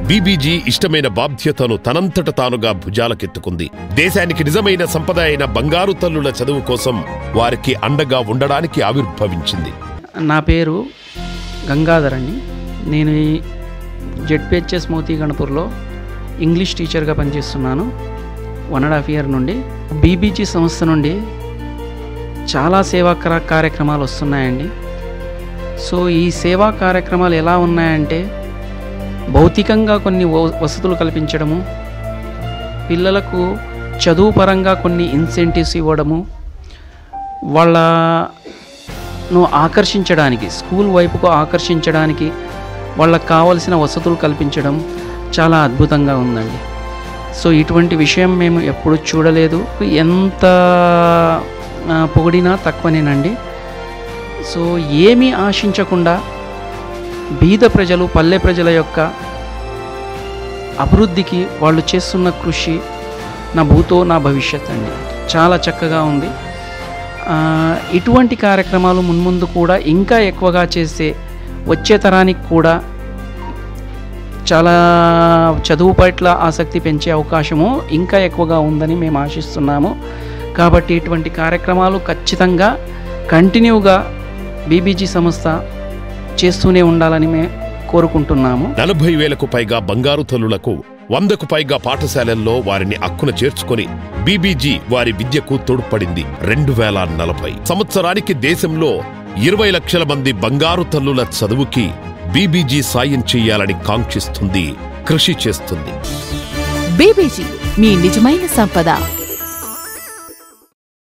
BBG ఇష్టమైన బాధ్యతను తనంతట తానుగా భుజాలకెత్తుకుంది దేశానికి నిజమైన సంపద అయిన బంగారు తల్లుల చదువు కోసం వారికి అండగా ఉండడానికి ఆవిర్భవించింది నా పేరు గంగాధర్ అండి నేను ఈ జెడ్పిహెచ్ఎస్ మోతీ గణపూర్లో ఇంగ్లీష్ టీచర్గా పనిచేస్తున్నాను వన్ అండ్ హాఫ్ ఇయర్ నుండి బీబీజీ సంస్థ నుండి చాలా సేవా కర- కార్యక్రమాలు వస్తున్నాయండి సో ఈ సేవా కార్యక్రమాలు ఎలా ఉన్నాయంటే భౌతికంగా కొన్ని వ- వసతులు కల్పించడము పిల్లలకు చదువు పరంగా కొన్ని ఇన్సెంటివ్స్ ఇవ్వడము వాళ్ళను ఆకర్షించడానికి స్కూల్ వైపుకు ఆకర్షించడానికి వాళ్ళకు కావలసిన వసతులు కల్పించడం చాలా అద్భుతంగా ఉందండి సో ఇటువంటి విషయం మేము ఎప్పుడు చూడలేదు ఎంత ఆ, పొగిడినా తక్కువనేనండి సో ఏమీ ఆశించకుండా బీద ప్రజలు పల్లె ప్రజల యొక్క అభివృద్ధికి వాళ్ళు చేస్తున్న కృషి నా భూతో నా భవిష్యత్ అండి చాలా చక్కగా ఉంది ఆ, ఇటువంటి కార్యక్రమాలు మున్ముందు కూడా ఇంకా ఎక్కువగా చేస్తే వచ్చే తరానికి కూడా చాలా చదువు పట్ల ఆసక్తి పెంచే అవకాశము ఇంకా ఎక్కువగా ఉందని మేము ఆశిస్తున్నాము కాబట్టి ఇటువంటి కార్యక్రమాలు ఖచ్చితంగా కంటిన్యూగా బీబీజీ సంస్థ చేస్తూనే ఉండాలని మేము కోరుకుంటున్నాము నలభై వేలకు పైగా బంగారు తల్లులకు వందకు పైగా పాఠశాలల్లో వారిని అక్కున చేర్చుకొని బీబీజీ వారి విద్యకు తోడ్పడింది రెండు వేల నలభై సంవత్సరానికి దేశంలో ఇరవై లక్షల మంది బంగారు తల్లుల చదువుకి బీబీజీ సాయం చెయ్యాలని కాంక్షిస్తుంది కృషి చేస్తుంది బీబీజీ మీ నిజమైన సంపద